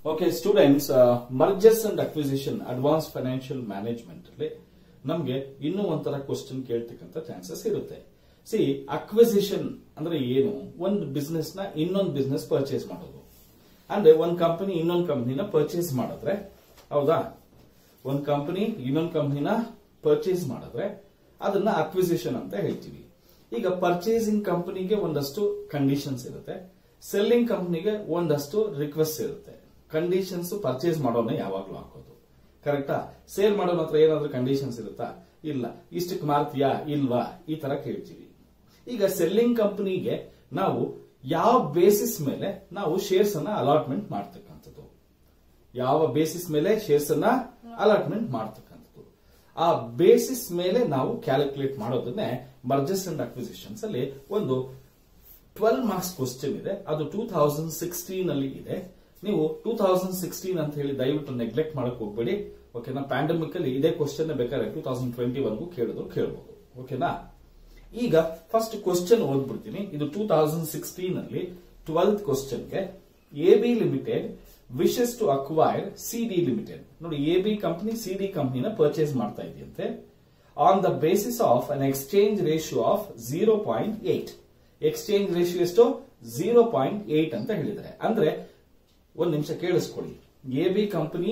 Okay students mergers and acquisition advance financial management ಅಲ್ಲಿ ನಮ್ಗೆ ಇನ್ನೂ ಒಂಥರ ಕ್ವಶನ್ ಕೇಳ್ತಕ್ಕಂಥ ಚಾನ್ಸಸ್ ಇರುತ್ತೆ ಸಿ ಅಕ್ವಿಸಿಷನ್ ಅಂದ್ರೆ ಏನು ಒಂದು ಬಿಸ್ನೆಸ್ ನ ಇನ್ನೊಂದು ಬಿಸ್ನೆಸ್ ಪರ್ಚೇಸ್ ಮಾಡೋದು ಅಂದ್ರೆ ಒಂದ್ ಕಂಪನಿ ಇನ್ನೊಂದು ಕಂಪನಿನ ಪರ್ಚೇಸ್ ಮಾಡಿದ್ರೆ ಹೌದಾ ಒಂದ್ ಕಂಪನಿ ಇನ್ನೊಂದು ಕಂಪನಿನ ಪರ್ಚೇಸ್ ಮಾಡಿದ್ರೆ ಅದನ್ನ ಅಕ್ವಿಸಿಷನ್ ಅಂತ ಹೇಳ್ತೀವಿ ಈಗ ಪರ್ಚೇಸಿಂಗ್ ಕಂಪನಿಗೆ ಒಂದಷ್ಟು ಕಂಡೀಷನ್ಸ್ ಇರುತ್ತೆ ಸೆಲ್ಲಿಂಗ್ ಕಂಪನಿಗೆ ಒಂದಷ್ಟು ರಿಕ್ವೆಸ್ಟ್ ಇರುತ್ತೆ ಕಂಡೀಷನ್ಸ್ ಪರ್ಚೇಸ್ ಮಾಡೋನ ಯಾವಾಗ್ಲೂ ಹಾಕೋದು ಕರೆಕ್ಟಾ ಸೇಲ್ ಮಾಡೋನ ಹತ್ರ ಏನಾದ್ರೂ ಕಂಡೀಷನ್ಸ್ ಇರುತ್ತಾ ಇಲ್ಲ ಇಷ್ಟಕ್ಕೆ ಮಾರ್ತೀಯಾ ಇಲ್ವಾ ಈ ತರ ಕೇಳ್ತೀವಿ ಈಗ ಸೆಲ್ಲಿಂಗ್ ಕಂಪನಿಗೆ ನಾವು ಯಾವ ಬೇಸಿಸ್ ಮೇಲೆ ನಾವು ಶೇರ್ಸ್ ಅನ್ನ ಅಲಾಟ್ಮೆಂಟ್ ಮಾಡ್ತಕ್ಕಂಥದ್ದು ಯಾವ ಬೇಸಿಸ್ ಮೇಲೆ ಶೇರ್ಸ್ ಅನ್ನ ಅಲಾಟ್ಮೆಂಟ್ ಮಾಡ್ತಕ್ಕಂಥದ್ದು ಆ ಬೇಸಿಸ್ ಮೇಲೆ ನಾವು ಕ್ಯಾಲ್ಕುಲೇಟ್ ಮಾಡೋದನ್ನೇ ಮರ್ಜಸ್ ಅಂಡ್ ಅಕ್ವಿಸಿಷನ್ಸ್ ಅಲ್ಲಿ ಒಂದು ಟ್ವೆಲ್ ಮಾರ್ಕ್ಸ್ ಕ್ವಶನ್ ಇದೆ ಅದು ಟೂ ತೌಸಂಡ್ ಸಿಕ್ಸ್ಟೀನ್ ಅಲ್ಲಿ ಇದೆ ನೀವು ಟೂ ತೌಸಂಡ್ ಸಿಕ್ಸ್ಟೀನ್ ಅಂತ ಹೇಳಿ ದಯವಿಟ್ಟು ನೆಗ್ಲೆಕ್ಟ್ ಮಾಡಕ್ ಹೋಗ್ಬೇಡಿ ಓಕೆನಾ ಪ್ಯಾಂಡಮಿಕ್ ಅಲ್ಲಿ ಇದೇ ಕ್ವಶನ್ ಬೇಕಾದ್ರೆ ಟೂ ತೌಸಂಡ್ ಟ್ವೆಂಟಿ ವರೆಗೂ ಕೇಳಿದ್ರು ಕೇಳಬಹುದು ಓಕೆನಾ ಈಗ ಫಸ್ಟ್ ಕ್ವಶನ್ ಓದ್ಬಿಡ್ತೀನಿ ಇದು ಟೂ ತೌಸಂಡ್ ಸಿಕ್ಸ್ಟೀನ್ ಅಲ್ಲಿ ಟ್ವೆಲ್ತ್ ಕ್ವಶನ್ಗೆ A B limited wishes to acquire C D limited ನೋಡಿ A B company C D ಕಂಪನಿನ ಪರ್ಚೇಸ್ ಮಾಡ್ತಾ ಇದೆಯಂತೆ on the basis of an exchange ratio of zero point eight exchange ratio ಎಷ್ಟು zero point eight ಅಂತ ಹೇಳಿದ್ದಾರೆ ಅಂದ್ರೆ ಒಂದ್ ನಿಮಿಷ ಕೇಳಿಸ್ಕೊಳ್ಳಿ ಎ ಬಿ ಕಂಪನಿ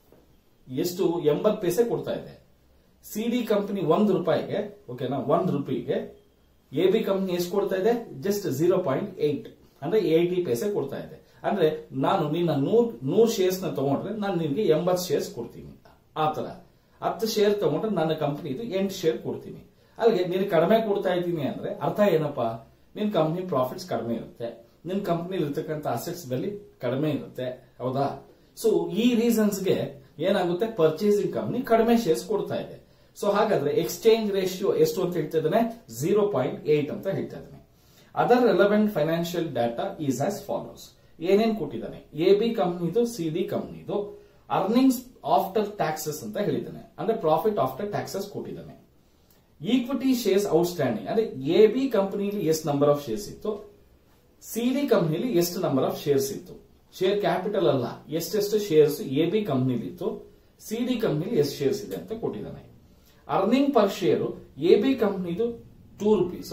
ಎಷ್ಟು ಎಂಬತ್ ಪೈಸೆ ಕೊಡ್ತಾ ಇದೆ ಸಿ ಡಿ ಕಂಪನಿ ಒಂದ್ ರೂಪಾಯಿಗೆ ಓಕೆನಾ ಒಂದ್ ರುಪಿಗೆ ಎ ಬಿ ಕಂಪನಿ ಎಷ್ಟು ಕೊಡ್ತಾ ಇದೆ ಜಸ್ಟ್ ಜೀರೋ ಪಾಯಿಂಟ್ ಏಟ್ ಅಂದ್ರೆ ಏಯ್ಟಿ ಪೈಸೆ ಕೊಡ್ತಾ ಇದೆ ಅಂದ್ರೆ ನಾನು ನಿನ್ನ ನೂರ್ ನೂರ್ ಶೇರ್ಸ್ ನ ತಗೊಂಡ್ರೆ ನಾನು ನಿನ್ಗೆ ಎಂಬತ್ ಶೇರ್ಸ್ ಕೊಡ್ತೀನಿ ಆ ತರ ಹತ್ತು ಶೇರ್ ತಗೊಂಡ್ರೆ ನನ್ನ ಕಂಪನಿದು ಎಂಟು ಶೇರ್ ಕೊಡ್ತೀನಿ ಅಲ್ಲಿಗೆ ನೀನು ಕಡಿಮೆ ಕೊಡ್ತಾ ಇದ್ದೀನಿ ಅಂದ್ರೆ ಅರ್ಥ ಏನಪ್ಪಾ ನಿನ್ ಕಂಪನಿ ಪ್ರಾಫಿಟ್ಸ್ ಕಡಿಮೆ ಇರುತ್ತೆ ನಿನ್ ಕಂಪನಿ ಇರ್ತಕ್ಕಂಥ ಅಸೆಟ್ಸ್ ಬೆಲೆ ಕಡಿಮೆ ಇರುತ್ತೆ ಹೌದಾ ಸೊ ಈ ರೀಸನ್ಸ್ಗೆ ಏನಾಗುತ್ತೆ ಪರ್ಚೇಸಿಂಗ್ ಕಂಪನಿ ಕಡಿಮೆ ಶೇರ್ಸ್ ಕೊಡ್ತಾ ಇದೆ ಸೊ ಹಾಗಾದ್ರೆ ಎಕ್ಸ್ಚೇಂಜ್ ರೇಷಿಯೋ ಎಷ್ಟು ಅಂತ ಹೇಳ್ತಾ ಇದ್ದಾನೆ ಜೀರೋ ಪಾಯಿಂಟ್ ಏಟ್ ಅಂತ ಹೇಳ್ತಾ ಇದ್ದಾನೆ other relevant financial data is as follows ಏನೇನ್ ಕೊಟ್ಟಿದ್ದಾನೆ ಎ ಬಿ ಕಂಪ್ನಿದು ಸಿ ಡಿ ಕಂಪ್ನಿದು ಅರ್ನಿಂಗ್ಸ್ ಆಫ್ಟರ್ ಟ್ಯಾಕ್ಸಸ್ ಅಂತ ಹೇಳಿದ್ದಾನೆ ಅಂದ್ರೆ ಪ್ರಾಫಿಟ್ ಆಫ್ಟರ್ ಟ್ಯಾಕ್ಸಸ್ ಕೊಟ್ಟಿದ್ದಾನೆ ಈಕ್ವಿಟಿ ಶೇರ್ಸ್ ಔಟ್ಸ್ಟ್ಯಾಂಡಿಂಗ್ ಅಂದ್ರೆ ಎ ಬಿ ಕಂಪನಿಲಿ ಎಷ್ಟು ನಂಬರ್ ಆಫ್ ಶೇರ್ಸ್ ಇತ್ತು ಸಿ ಡಿ ಕಂಪನಿಲಿ ಎಷ್ಟು ನಂಬರ್ ಆಫ್ ಶೇರ್ಸ್ ಇತ್ತು ಶೇರ್ ಕ್ಯಾಪಿಟಲ್ ಅಲ್ಲ ಎಷ್ಟೆಷ್ಟು ಶೇರ್ಸ್ ಎ ಬಿ ಕಂಪನಿಲಿ ಇತ್ತು ಸಿ ಡಿ ಕಂಪನಿಲಿ ಎಷ್ಟು ಶೇರ್ಸ್ ಇದೆ ಅಂತ ಕೊಟ್ಟಿದ್ದಾನೆ earning per share A B ಕಂಪನಿದು ಟೂ ರುಪೀಸ್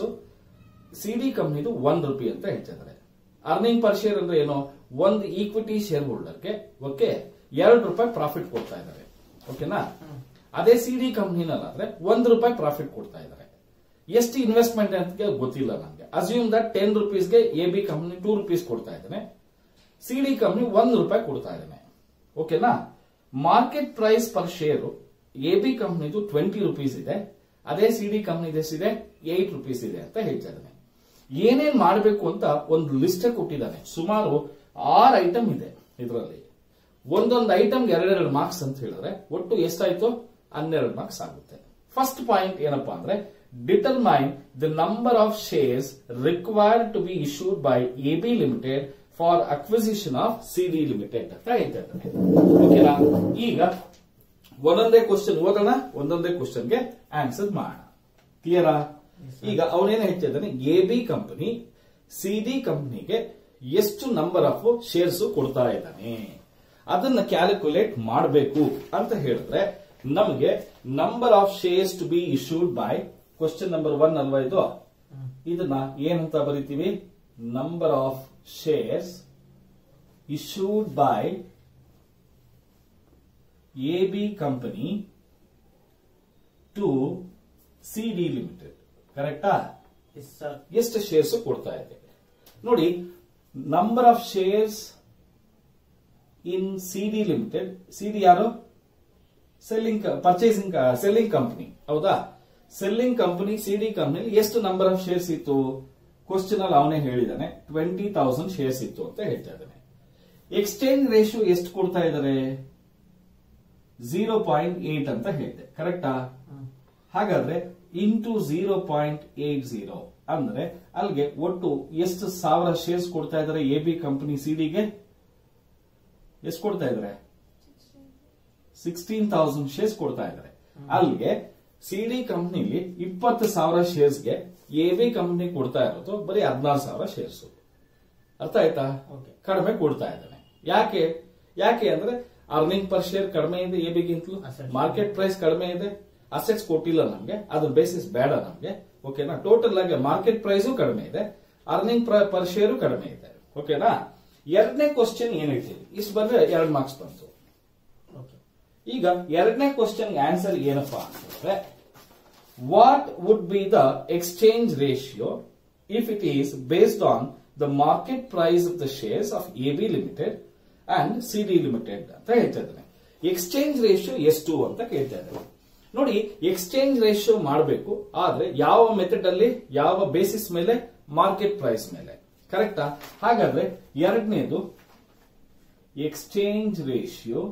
ಸಿ ಡಿ ಕಂಪನಿದು ಒನ್ ರುಪಿ ಅಂತ ಹೇಳ್ತಿದ್ದಾರೆ ಅರ್ನಿಂಗ್ ಪರ್ ಶೇರ್ ಅಂದ್ರೆ ಏನು ಒಂದು ಈಕ್ವಿಟಿ ಶೇರ್ ಹೋಲ್ಡರ್ಗೆ ಓಕೆ ಎರಡು ರೂಪಾಯಿ ಪ್ರಾಫಿಟ್ ಕೊಡ್ತಾ ಇದ್ದಾರೆ ಓಕೆನಾ ಅದೇ ಸಿ ಡಿ ಕಂಪ್ನಿನಲ್ಲಾದ್ರೆ ಒಂದು ರೂಪಾಯಿ ಪ್ರಾಫಿಟ್ ಕೊಡ್ತಾ ಇದ್ದಾರೆ ಎಷ್ಟು ಇನ್ವೆಸ್ಟ್ಮೆಂಟ್ ಅಂತ ಗೊತ್ತಿಲ್ಲ ನನಗೆ ಅಸ್ಯೂಮ್ ದಟ್ ಟೆನ್ ರುಪೀಸ್ಗೆ A B company two rupees ಕೊಡ್ತಾ ಇದ್ದಾನೆ ಸಿ ಡಿ ಕಂಪ್ನಿ ಒಂದು ರೂಪಾಯಿ ಕೊಡ್ತಾ ಇದ್ದಾನೆ ಓಕೆನಾ market price per share A B ಕಂಪ್ನಿದು ಟ್ವೆಂಟಿ ರುಪೀಸ್ ಇದೆ ಅದೇ ಸಿ ಡಿ ಕಂಪ್ನಿ ಎಷ್ಟಿದೆ ಏಟ್ ರುಪೀಸ್ ಇದೆ ಅಂತ ಹೇಳ್ತಾ ಇದ್ದಾನೆ ಏನೇನ್ ಮಾಡಬೇಕು ಅಂತ ಒಂದು ಲಿಸ್ಟ್ ಕೊಟ್ಟಿದ್ದಾನೆ ಸುಮಾರು ಆರು ಐಟಮ್ ಇದೆ ಇದರಲ್ಲಿ ಒಂದೊಂದು ಐಟಮ್ಗೆ ಎರಡೆರಡು ಮಾರ್ಕ್ಸ್ ಅಂತ ಹೇಳಿದ್ರೆ ಒಟ್ಟು ಎಷ್ಟಾಯ್ತು ಹನ್ನೆರಡು ಮಾರ್ಕ್ಸ್ ಆಗುತ್ತೆ ಫಸ್ಟ್ ಪಾಯಿಂಟ್ ಏನಪ್ಪಾ ಅಂದ್ರೆ determine the number of shares required to be issued by A B limited for acquisition of C D limited ಅಂತ ಹೇಳ್ತಾ ಇದ್ದಾನೆ ಓಕೆನಾ ಈಗ ಒಂದೊಂದೇ ಕ್ವಶನ್ ಓದೋಣ ಒಂದೊಂದೇ ಕ್ವಶನ್ಗೆ ಆನ್ಸರ್ ಮಾಡೋಣ ಕ್ಲಿಯರಾ ಈಗ ಅವನೇನು ಹೇಳ್ತಾ ಇದ್ದಾನೆ A B company C D ಕಂಪನಿಗೆ ಎಷ್ಟು ನಂಬರ್ ಆಫ್ ಶೇರ್ಸ್ ಕೊಡ್ತಾ ಇದ್ದಾನೆ ಅದನ್ನ ಕ್ಯಾಲ್ಕುಲೇಟ್ ಮಾಡಬೇಕು ಅಂತ ಹೇಳಿದ್ರೆ ನಮಗೆ number of shares to be issued by question number one ಅಲ್ವಾ ಇದು ಇದನ್ನ ಏನಂತ ಬರಿತೀವಿ number of shares issued by A B company to C D limited ಕರೆಕ್ಟಾ ಎಷ್ಟು ಶೇರ್ಸ್ ಕೊಡ್ತಾ ಇದೆ ನೋಡಿ number of shares in C D limited C D ಯಾರು ಸೆಲ್ಲಿಂಗ್ ಪರ್ಚೇಸಿಂಗ್ ಸೆಲ್ಲಿಂಗ್ ಕಂಪನಿ ಹೌದಾ selling company C D company ಎಷ್ಟು number of shares ಇತ್ತು question ಅಲ್ಲಿ ಅವನೇ ಹೇಳಿದಾನೆ ಟ್ವೆಂಟಿ ತೌಸಂಡ್ ಶೇರ್ಸ್ ಇತ್ತು ಅಂತ ಹೇಳ್ತಾ ಇದ್ದಾನೆ ಎಕ್ಸ್ಚೇಂಜ್ ರೇಷಿಯೋ ಎಷ್ಟು ಕೊಡ್ತಾ ಇದ್ದಾರೆ ಝೀರೋ ಪಾಯಿಂಟ್ ಏಟ್ ಅಂತ ಹೇಳಿದೆ ಕರೆಕ್ಟಾ ಹಾಗಾದ್ರೆ into zero point eight zero ಅಂದ್ರೆ ಅಲ್ಲಿಗೆ ಒಟ್ಟು ಎಷ್ಟು ಸಾವಿರ ಶೇರ್ಸ್ ಕೊಡ್ತಾ ಇದ್ದಾರೆ ಎ ಬಿ ಕಂಪನಿ ಸಿಡಿಗೆ ಎಷ್ಟು ಕೊಡ್ತಾ ಇದ್ದಾರೆ ಸಿಕ್ಸ್ಟೀನ್ ತೌಸಂಡ್ ಶೇರ್ಸ್ ಕೊಡ್ತಾ ಇದ್ದಾರೆ ಅಲ್ಲಿಗೆ ಸಿಡಿ ಕಂಪ್ನಿಲಿ ಇಪ್ಪತ್ತು ಸಾವಿರ ಶೇರ್ಸ್ಗೆ ಎ ಬಿ ಕಂಪ್ನಿ ಕೊಡ್ತಾ ಇರೋದು ಬರೀ ಹದಿನಾರು ಸಾವಿರ ಶೇರ್ಸ್ ಅರ್ಥ ಆಯ್ತಾ Okay. ಕಡಿಮೆ ಕೊಡ್ತಾ ಇದ್ದಾನೆ ಯಾಕೆ ಯಾಕೆ ಅಂದ್ರೆ ಅರ್ನಿಂಗ್ ಪರ್ ಶೇರ್ ಕಡಿಮೆ ಇದೆ ಎ ಬಿಗಿಂತಲೂ Assets. ಮಾರ್ಕೆಟ್ ಪ್ರೈಸ್ ಕಡಿಮೆ ಇದೆ ಅಸೆಟ್ಸ್ ಕೊಟ್ಟಿಲ್ಲ ನಮ್ಗೆ ಅದ್ರ ಬೇಸಿಸ್ ಬೇಡ ನಮ್ಗೆ ಓಕೆನಾ ಟೋಟಲ್ ಆಗಿ ಮಾರ್ಕೆಟ್ ಪ್ರೈಸು ಕಡಿಮೆ ಇದೆ ಅರ್ನಿಂಗ್ ಪರ್ ಶೇರು ಕಡಿಮೆ ಇದೆ ಓಕೆನಾ ಎರಡನೇ ಕ್ವಶನ್ ಏನೈತಿ ಇಷ್ಟು ಬಂದ್ರೆ ಎರಡು ಮಾರ್ಕ್ಸ್ ಬಂತು ಓಕೆ ಈಗ ಎರಡನೇ ಕ್ವಶನ್ ಆನ್ಸರ್ ಏನಪ್ಪಾ ಅಂತಂದ್ರೆ what would be the exchange ratio if it is based on the market price of the shares of A B limited and C D limited ಅಂತ ಹೇಳ್ತಾ ಇದ್ದಾನೆ ಎಕ್ಸ್ಚೇಂಜ್ ರೇಷಿಯೋ ಎಷ್ಟು ಅಂತ ಕೇಳ್ತಾ ಇದ್ದಾನೆ ನೋಡಿ ಎಕ್ಸ್ಚೇಂಜ್ ರೇಷಿಯೋ ಮಾಡಬೇಕು ಆದ್ರೆ ಯಾವ ಮೆಥಡ್ ಅಲ್ಲಿ ಯಾವ ಬೇಸಿಸ್ ಮೇಲೆ ಮಾರ್ಕೆಟ್ ಪ್ರೈಸ್ ಮೇಲೆ ಕರೆಕ್ಟಾ ಹಾಗಾದ್ರೆ ಎರಡನೇದು exchange ratio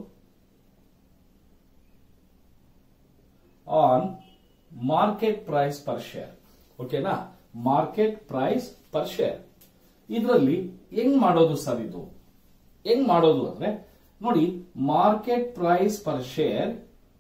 on market price per share ಓಕೆನಾ ಮಾರ್ಕೆಟ್ ಪ್ರೈಸ್ ಪರ್ ಶೇರ್ ಇದರಲ್ಲಿ ಹೆಂಗ್ ಮಾಡೋದು ಸರ್ ಇದು ಹೆಂಗ್ ಮಾಡೋದು ಅಂದ್ರೆ ನೋಡಿ market price per share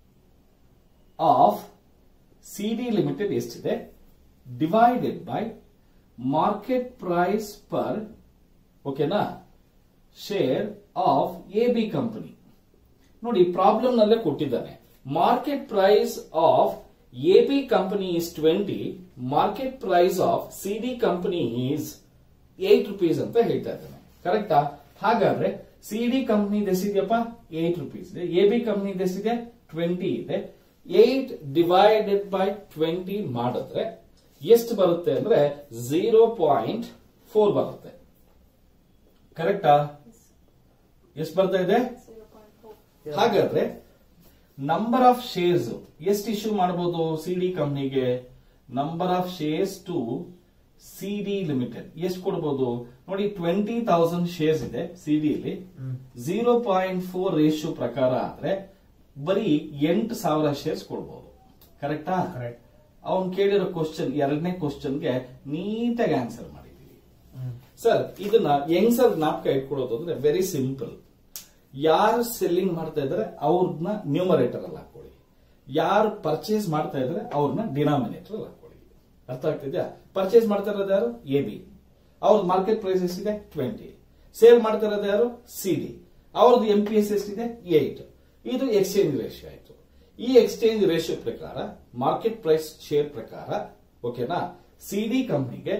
of C D limited ಎಷ್ಟಿದೆ divided by market price per ಓಕೆನಾ share of A B company ನೋಡಿ ಪ್ರಾಬ್ಲಮ್ ನಲ್ಲೇ ಕೊಟ್ಟಿದ್ದಾನೆ market price of A B company is twenty market price of C D company is eight rupees ಅಂತ ಹೇಳ್ತಾ ಇದ್ದಾನೆ ಕರೆಕ್ಟಾ ಹಾಗಾದ್ರೆ ಸಿ ಡಿ ಕಂಪನಿ ಎಷ್ಟಿದೆಯಪ್ಪ ಏಟ್ ರುಪೀಸ್ ಇದೆ ಎ ಬಿ ಕಂಪನಿ ಎಷ್ಟಿದೆ ಟ್ವೆಂಟಿ ಇದೆ ಏಟ್ ಡಿವೈಡೆಡ್ ಬೈ ಟ್ವೆಂಟಿ ಮಾಡಿದ್ರೆ ಎಷ್ಟು ಬರುತ್ತೆ ಅಂದ್ರೆ ಝೀರೋ ಪಾಯಿಂಟ್ ಫೋರ್ ಬರುತ್ತೆ ಕರೆಕ್ಟಾ ಎಷ್ಟು ಬರ್ತಾ ಇದೆ ಹಾಗಾದ್ರೆ ನಂಬರ್ ಆಫ್ ಶೇರ್ಸ್ ಎಷ್ಟು ಇಶ್ಯೂ ಮಾಡಬಹುದು ಸಿಡಿ ಕಂಪ್ನಿಗೆ number of shares to C D limited ಎಷ್ಟು ಕೊಡಬಹುದು ನೋಡಿ ಟ್ವೆಂಟಿ ತೌಸಂಡ್ ಶೇರ್ಸ್ ಇದೆ ಸಿಡಿಯಲ್ಲಿ ಝೀರೋ ಪಾಯಿಂಟ್ ಫೋರ್ ರೇಷಿಯೋ ಪ್ರಕಾರ ಆದ್ರೆ ಬರೀ ಎಂಟು ಸಾವಿರ ಶೇರ್ಸ್ ಕೊಡ್ಬೋದು ಕರೆಕ್ಟಾ ಕರೆಕ್ಟ್ ಅವನ್ ಕೇಳಿರೋ ಕ್ವಶನ್ ಎರಡನೇ ಕ್ವಶನ್ಗೆ ನೀಟಾಗಿ ಆನ್ಸರ್ ಮಾಡಿದೀವಿ ಸರ್ ಇದನ್ನ ಹೆಂಗ್ ಸರ್ ಜ್ಞಾಪಕ ಇಟ್ಕೊಳ್ಳೋದು ಅಂದ್ರೆ ವೆರಿ ಸಿಂಪಲ್ ಯಾರು ಸೆಲ್ಲಿಂಗ್ ಮಾಡ್ತಾ ಇದಾರೆ ಅವ್ರನ್ನ ನ್ಯೂಮರೇಟರ್ ಅಲ್ಲಿ ಹಾಕೊಳ್ಳಿ ಯಾರು ಪರ್ಚೇಸ್ ಮಾಡ್ತಾ ಇದಾರೆ ಅವ್ರನ್ನ ಡಿನಾಮಿನೇಟರ್ ಅಲ್ಲಿ ಹಾಕೊಳ್ಳಿ ಅರ್ಥ ಆಗ್ತಿದ್ಯಾ ಪರ್ಚೇಸ್ ಮಾಡ್ತಾ ಇರೋದು ಯಾರು ಎ ಬಿ ಅವ್ರದ್ದು ಮಾರ್ಕೆಟ್ ಪ್ರೈಸ್ ಎಷ್ಟಿದೆ ಟ್ವೆಂಟಿ ಸೇಲ್ ಮಾಡ್ತಾ ಇರೋದು ಯಾರು ಸಿ ಡಿ ಅವ್ರದ್ದು ಎಂ ಪಿ ಎಸ್ ಎಷ್ಟಿದೆ ಏಟ್ ಇದು ಎಕ್ಸ್ಚೇಂಜ್ ರೇಷಿಯೋ ಆಯ್ತು ಈ ಎಕ್ಸ್ಚೇಂಜ್ ರೇಷಿಯೋ ಪ್ರಕಾರ ಮಾರ್ಕೆಟ್ ಪ್ರೈಸ್ ಶೇರ್ ಪ್ರಕಾರ ಓಕೆನಾ ಸಿ ಡಿ ಕಂಪ್ನಿಗೆ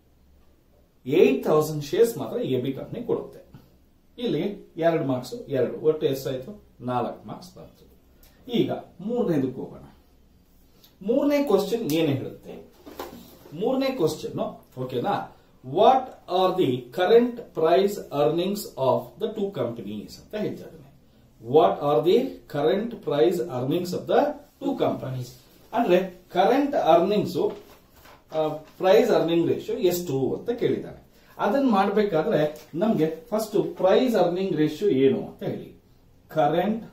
ಏಟ್ ತೌಸಂಡ್ ಶೇರ್ಸ್ ಮಾತ್ರ ಎ ಬಿ ಕಂಪ್ನಿ ಕೊಡುತ್ತೆ ಇಲ್ಲಿ ಎರಡು ಮಾರ್ಕ್ಸ್ ಎರಡು ಒಟ್ಟು ಎಷ್ಟಾಯ್ತು ನಾಲ್ಕು ಮಾರ್ಕ್ಸ್ ಬಂತು ಈಗ ಮೂರನೇದಕ್ಕೆ ಹೋಗೋಣ ಮೂರನೇ ಕ್ವಶನ್ ಏನೇ ಹೇಳುತ್ತೆ ಮೂರನೇ ಕ್ವಶನ್ ಓಕೆನಾ what are the current price earnings of the two companies ಅಂತ ಹೇಳ್ತಾ ಇದ್ದಾನೆ what are the current price earnings of the two companies ಅಂದ್ರೆ current earnings price earning ratio ಎಷ್ಟು ಅಂತ ಕೇಳಿದ್ದಾನೆ ಅದನ್ನ ಮಾಡಬೇಕಾದ್ರೆ ನಮ್ಗೆ ಫಸ್ಟ್ ಪ್ರೈಸ್ ಅರ್ನಿಂಗ್ ರೇಷಿಯೋ ಏನು ಅಂತ ಹೇಳಿ ಕರೆಂಟ್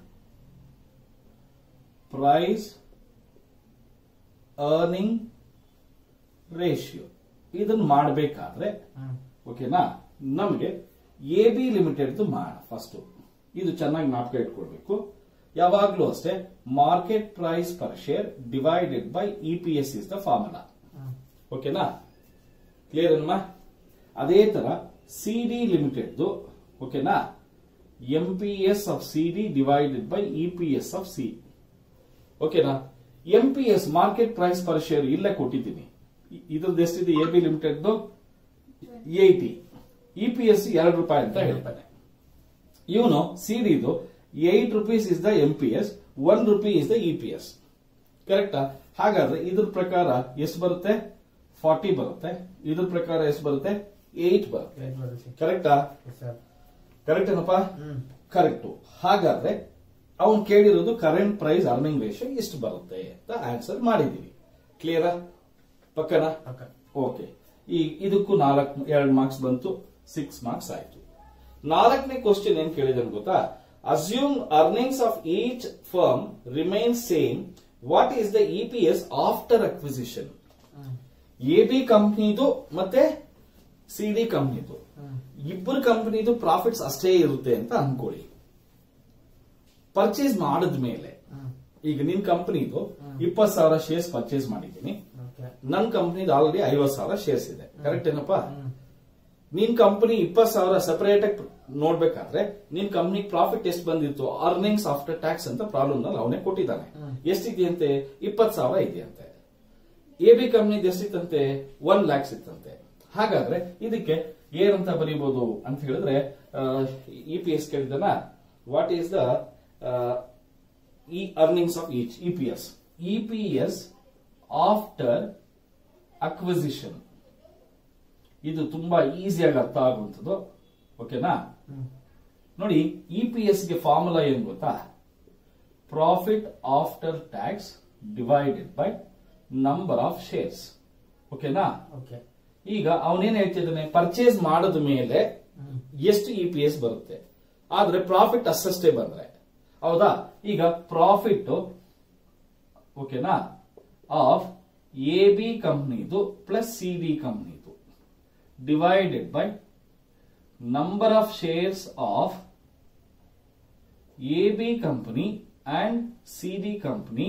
ಪ್ರೈಸ್ ಅರ್ನಿಂಗ್ ರೇಷಿಯೋ ಇದನ್ನ ಮಾಡಬೇಕಾದ್ರೆ ಓಕೆನಾ ನಮಗೆ ಎ ಬಿ ಲಿಮಿಟೆಡ್ ಮಾಡ ಫಸ್ಟ್ ಇದು ಚೆನ್ನಾಗಿ ಜ್ಞಾಪಕ ಇಟ್ಕೊಳ್ಬೇಕು ಯಾವಾಗ್ಲೂ ಅಷ್ಟೇ market price per share divided by E P S is the formula ಓಕೆನಾ ಕ್ಲಿಯರ್ ಅನ್ಮಾ ಅದೇ ತರ ಸಿ ಡಿ ಲಿಮಿಟೆಡ್ ಓಕೆನಾ M P S of C D divided by E P S of C ಓಕೆನಾ M P S market price per share ಇಲ್ಲೇ ಕೊಟ್ಟಿದ್ದೀನಿ ಇ- ಇದ್ರದ್ದು ಎಷ್ಟಿದೆ A B limited eighty E P S ಎರಡು ರೂಪಾಯಿ ಅಂತ ಹೇಳ್ತಾನೆ ಇವನು ಸಿಡಿದು eight rupees is the M P S one rupee is the E P S ಕರೆಕ್ಟಾ ಹಾಗಾದ್ರೆ ಇದ್ರ ಪ್ರಕಾರ ಎಷ್ಟು ಬರುತ್ತೆ ಫಾರ್ಟಿ ಬರುತ್ತೆ ಇದ್ರ ಪ್ರಕಾರ ಎಷ್ಟು ಬರುತ್ತೆ ಏಟ್ ಬರುತ್ತೆ ಕರೆಕ್ಟಾ ಕರೆಕ್ಟ್ ಏನಪ್ಪ ಕರೆಕ್ಟ್ ಹಾಗಾದ್ರೆ ಅವನು ಕೇಳಿರೋದು ಕರೆಂಟ್ ಪ್ರೈಸ್ ಅರ್ನಿಂಗ್ ರೇಷಿಯೋ ಎಷ್ಟು ಬರುತ್ತೆ ಅಂತ ಆನ್ಸರ್ ಮಾಡಿದೀವಿ ಕ್ಲಿಯರಾ ಪಕ್ಕನಾ ಓಕೆ ಈ ಇದಕ್ಕೂ ನಾಲ್ಕು ಎರಡು ಮಾರ್ಕ್ಸ್ ಬಂತು ಸಿಕ್ಸ್ ಮಾರ್ಕ್ಸ್ ಆಯ್ತು ನಾಲ್ಕನೇ ಕ್ವಶನ್ ಏನ್ ಕೇಳಿದನು ಗೊತ್ತಾ assume earnings of each firm remain same what is the E P S after acquisition A B ಕಂಪ್ನಿದು ಮತ್ತೆ ಸಿ ಡಿ ಕಂಪ್ನಿದು ಇಬ್ಬರು ಕಂಪನಿದು ಪ್ರಾಫಿಟ್ಸ್ ಅಷ್ಟೇ ಇರುತ್ತೆ ಅಂತ ಅನ್ಕೊಳ್ಳಿ ಪರ್ಚೇಸ್ ಮಾಡಿದ್ಮೇಲೆ ಈಗ ನಿನ್ ಕಂಪನಿದು ಇಪ್ಪತ್ ಸಾವಿರ ಶೇರ್ಸ್ ಪರ್ಚೇಸ್ ಮಾಡಿದ್ದೀನಿ ನನ್ನ ಕಂಪನಿದು ಆಲ್ರೆಡಿ ಐವತ್ ಸಾವಿರ ಶೇರ್ಸ್ ಇದೆ ಕರೆಕ್ಟ್ ಏನಪ್ಪಾ ನಿನ್ ಕಂಪನಿ ಇಪ್ಪತ್ ಸಾವಿರ ಸಪರೇಟ್ ಆಗಿ ನೋಡ್ಬೇಕಾದ್ರೆ ನಿನ್ ಕಂಪನಿ ಪ್ರಾಫಿಟ್ ಎಷ್ಟು ಬಂದಿತ್ತು ಅರ್ನಿಂಗ್ಸ್ ಆಫ್ಟರ್ ಟ್ಯಾಕ್ಸ್ ಅಂತ ಪ್ರಾಬ್ಲಮ್ ನಲ್ಲಿ ಅವನೇ ಕೊಟ್ಟಿದ್ದಾನೆ ಎಷ್ಟಿದೆಯಂತೆ ಇಪ್ಪತ್ ಸಾವಿರ ಇದೆಯಂತೆ ಎ ಬಿ ಕಂಪ್ನಿದ್ ಎಷ್ಟಿತ್ತಂತೆ ಒನ್ ಲ್ಯಾಕ್ಸ್ ಇತ್ತಂತೆ ಹಾಗಾದ್ರೆ ಇದಕ್ಕೆ ಏನಂತ ಬರೀಬಹುದು ಅಂತ ಹೇಳಿದ್ರೆ ಇ ಪಿ ಎಸ್ ಕೇಳಿದನ ವಾಟ್ ಈಸ್ ದ ಈ earnings of each E P S E P S after acquisition ಇದು ತುಂಬಾ ಈಸಿಯಾಗಿ ಅರ್ಥ ಆಗುವಂಥದ್ದು ಓಕೆನಾ ನೋಡಿ ಇ ಪಿ ಎಸ್ ಗೆ ಫಾರ್ಮುಲಾ ಏನ್ ಗೊತ್ತಾ profit after tax divided by number of shares ಓಕೆನಾ ಓಕೆ ಈಗ ಅವನೇನ್ ಹೇಳ್ತಿದ್ದಾನೆ ಪರ್ಚೇಸ್ ಮಾಡಿದ ಮೇಲೆ ಎಷ್ಟು ಇ ಪಿ ಎಸ್ ಬರುತ್ತೆ ಆದ್ರೆ ಪ್ರಾಫಿಟ್ ಅಷ್ಟೇ ಬಂದ್ರೆ ಹೌದಾ ಈಗ ಪ್ರಾಫಿಟ್ ಓಕೆನಾ ಆಫ್ ಎ ಬಿ ಕಂಪ್ನಿದು ಪ್ಲಸ್ ಸಿ ಡಿ ಕಂಪ್ನಿದು divided by number of shares of A B company and C D company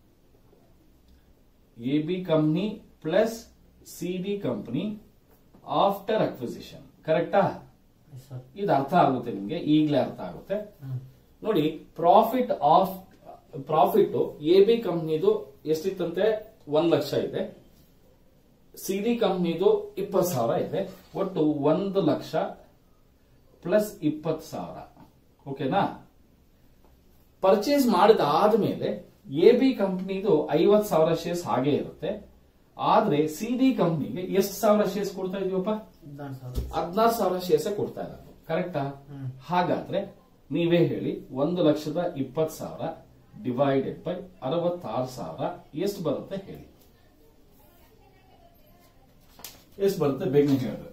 A B company plus C D company after acquisition ಕರೆಕ್ಟಾ ಸರ್ ಇದು ಅರ್ಥ ಆಗುತ್ತೆ ನಿಮ್ಗೆ ಈಗಲೇ ಅರ್ಥ ಆಗುತ್ತೆ ನೋಡಿ profit of profit A B ಕಂಪ್ನಿದು ಎಷ್ಟಿತ್ತಂತೆ ಒಂದ್ ಲಕ್ಷ ಇದೆ ಸಿ ಡಿ ಕಂಪ್ನಿದು ಇಪ್ಪತ್ತು ಸಾವಿರ ಇದೆ ಒಟ್ಟು ಒಂದು ಲಕ್ಷ ಪ್ಲಸ್ ಇಪ್ಪತ್ತು ಸಾವಿರ ಓಕೆನಾ ಪರ್ಚೇಸ್ ಮಾಡಿದ ಆದ್ಮೇಲೆ ಎ ಬಿ ಕಂಪ್ನಿದು ಐವತ್ ಸಾವಿರ ಶೇರ್ಸ್ ಹಾಗೆ ಇರುತ್ತೆ ಆದ್ರೆ ಸಿ ಡಿ ಕಂಪ್ನಿಗೆ ಎಷ್ಟು ಸಾವಿರ ಶೇರ್ಸ್ ಕೊಡ್ತಾ ಇದೀವಪ್ಪ ಹದಿನಾರು ಸಾವಿರ ಹದಿನಾರು ಸಾವಿರ ಶೇರ್ಸ್ ಕೊಡ್ತಾ ಇರೋದು ಕರೆಕ್ಟಾ ಹ್ಮ್. ಹಾಗಾದ್ರೆ ನೀವೇ ಹೇಳಿ ಒಂದು ಲಕ್ಷದ ಇಪ್ಪತ್ತು ಸಾವಿರ ಡಿವೈಡೆಡ್ ಬೈ ಅರವತ್ತಾರು ಸಾವಿರ ಎಷ್ಟು ಬರುತ್ತೆ ಹೇಳಿ ಎಷ್ಟು ಬರುತ್ತೆ ಬೇಗನೆ ಹೇಳಬೇಕು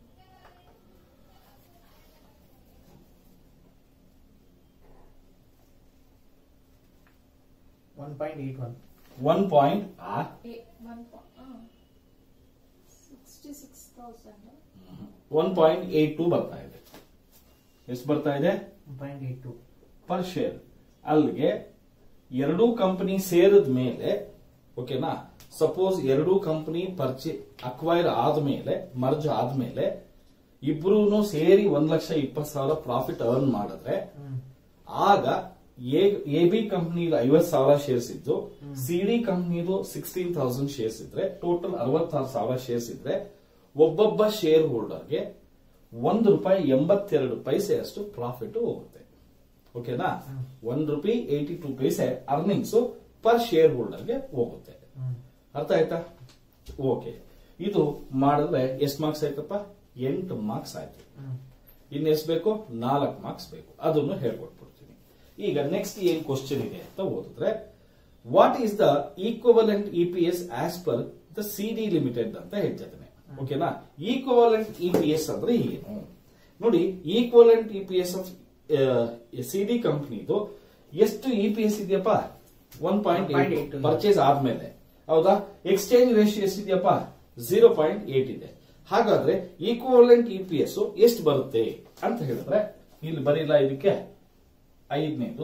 one point eight one one point ಆ Eight, one po- ah, sixty-six thousand. One point eight two ಬರ್ತಾ ಇದೆ ಎಷ್ಟು ಬರ್ತಾ ಇದೆ one point eight two per share ಅಲ್ಲಿಗೆ ಎರಡೂ ಕಂಪನಿ ಸೇರಿದ ಮೇಲೆ ಓಕೆನಾ ಸಪೋಸ್ ಎರಡೂ ಕಂಪನಿ ಪರ್ಚೇ ಅಕ್ವೈರ್ ಆದ್ಮೇಲೆ ಮರ್ಜ್ ಆದ್ಮೇಲೆ ಇಬ್ರು ಸೇರಿ ಒಂದ್ ಲಕ್ಷ ಇಪ್ಪತ್ತು ಸಾವಿರ ಪ್ರಾಫಿಟ್ ಅರ್ನ್ ಮಾಡಿದ್ರೆ ಆಗ ಎ ಬಿ ಕಂಪ್ನಿ ಐವತ್ ಸಾವಿರ ಶೇರ್ಸ್ ಇದ್ದು ಸಿ ಡಿ ಕಂಪ್ನಿದು ಸಿಕ್ಸ್ಟೀನ್ ತೌಸಂಡ್ ಶೇರ್ಸ್ ಇದ್ರೆ ಟೋಟಲ್ ಅರವತ್ತಾರು ಸಾವಿರ ಶೇರ್ಸ್ ಇದ್ರೆ ಒಬ್ಬೊಬ್ಬ ಶೇರ್ ಹೋಲ್ಡರ್ಗೆ ಒಂದು ರೂಪಾಯಿ ಎಂಬತ್ತೆರಡು ಪೈಸೆ ಅಷ್ಟು ಪ್ರಾಫಿಟ್ ಹೋಗುತ್ತೆ ಓಕೆನಾ ಒನ್ ರುಪಿ ಏಯ್ಟಿ ಟೂ ಪೈಸೆ ಅರ್ನಿಂಗ್ಸ್ ಪರ್ ಶೇರ್ ಹೋಲ್ಡರ್ಗೆ ಹೋಗುತ್ತೆ ಅರ್ಥ ಆಯ್ತಾ ಓಕೆ ಇದು ಮಾಡಿದ್ರೆ ಎಷ್ಟು ಮಾರ್ಕ್ಸ್ ಆಯ್ತಪ್ಪ ಎಂಟು ಮಾರ್ಕ್ಸ್ ಆಯ್ತು ಇನ್ನು ಎಷ್ಟು ಬೇಕು ನಾಲ್ಕು ಮಾರ್ಕ್ಸ್ ಬೇಕು ಅದನ್ನು ಹೇಳ್ಕೊಟ್ಬಿಡ್ತೀನಿ ಈಗ ನೆಕ್ಸ್ಟ್ ಏನ್ ಕ್ವಶನ್ ಇದೆ ಅಂತ ಓದಿದ್ರೆ what is the equivalent E P S as per the C D limited ಅಂತ ಹೇಳ್ತಿದ್ದಾನೆ ಓಕೆನಾ ಈಕ್ವಲೆಂಟ್ ಇ ಪಿ ಎಸ್ ಅಂದ್ರೆ ಏನು ನೋಡಿ equivalent E P S of C D ಕಂಪ್ನಿದು ಎಷ್ಟು ಇ ಪಿ ಎಸ್ ಇದೆಯಪ್ಪ ಒನ್ ಪಾಯಿಂಟ್ ಏಟ್ 1.8 ಪರ್ಚೇಸ್ ಆದ್ಮೇಲೆ ಹೌದಾ ಎಕ್ಸ್ಚೇಂಜ್ ರೇಷಿಯೋ ಎಷ್ಟಿದೆಯಪ್ಪ ಜೀರೋ ಪಾಯಿಂಟ್ ಏಟ್ ಇದೆ ಹಾಗಾದ್ರೆ ಈಕ್ವಲೆಂಟ್ ಇ ಪಿ ಎಸ್ ಎಷ್ಟು ಬರುತ್ತೆ ಅಂತ ಹೇಳಿದ್ರೆ ಇಲ್ಲಿ ಬರೀಲ್ಲ ಇದಕ್ಕೆ ಐದನೇದು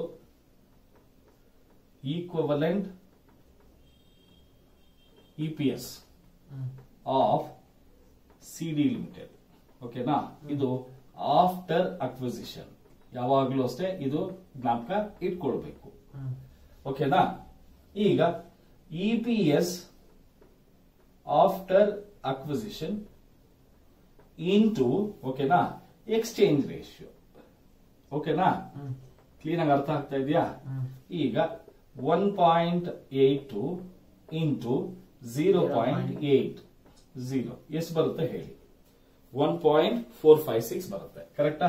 equivalent E P S of C D limited ಓಕೆನಾ ಇದು ಆಫ್ಟರ್ ಅಕ್ವಿಸಿಷನ್ ಯಾವಾಗಲೂ ಅಷ್ಟೇ ಇದು ಜ್ಞಾಪಕ ಇಟ್ಕೊಳ್ಬೇಕು ಓಕೆನಾ ಈಗ E P S after acquisition into ಓಕೆನಾ ಎಕ್ಸ್ಚೇಂಜ್ ರೇಷಿಯೋ ಓಕೆನಾ ಕ್ಲೀನ್ ಆಗಿ ಅರ್ಥ ಆಗ್ತಾ ಇದೆಯಾ ಈಗ one point eight two into zero point eight zero ಎಷ್ಟು ಬರುತ್ತೆ ಹೇಳಿ one point four five six ಬರುತ್ತೆ ಕರೆಕ್ಟಾ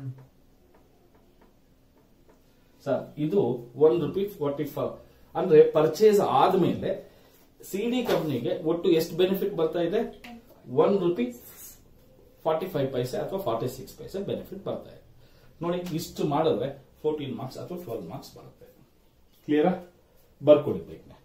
ಸರ್ ಇದು ಒನ್ ರುಪಿ ಫೋರ್ಟಿ ಫೈವ್ ಅಂದ್ರೆ ಪರ್ಚೇಸ್ ಆದ್ಮೇಲೆ ಸಿ ಡಿ ಕಂಪ್ನಿಗೆ ಒಟ್ಟು ಎಷ್ಟು ಬೆನಿಫಿಟ್ ಬರ್ತಾ ಇದೆ ಒನ್ ರುಪಿ ಫಾರ್ಟಿ ಫೈವ್ ಪೈಸೆ ಅಥವಾ ಫಾರ್ಟಿ ಸಿಕ್ಸ್ ಪೈಸೆ ಬೆನಿಫಿಟ್ ಬರ್ತಾ ಇದೆ ನೋಡಿ ಇಷ್ಟು ಮಾಡಿದ್ರೆ ಫೋರ್ಟೀನ್ ಮಾರ್ಕ್ಸ್ ಅಥವಾ ಟ್ವೆಲ್ ಮಾರ್ಕ್ಸ್ ಬರುತ್ತೆ ಕ್ಲಿಯರಾ ಬರ್ಕೊಡಿ ಬೇಗನೆ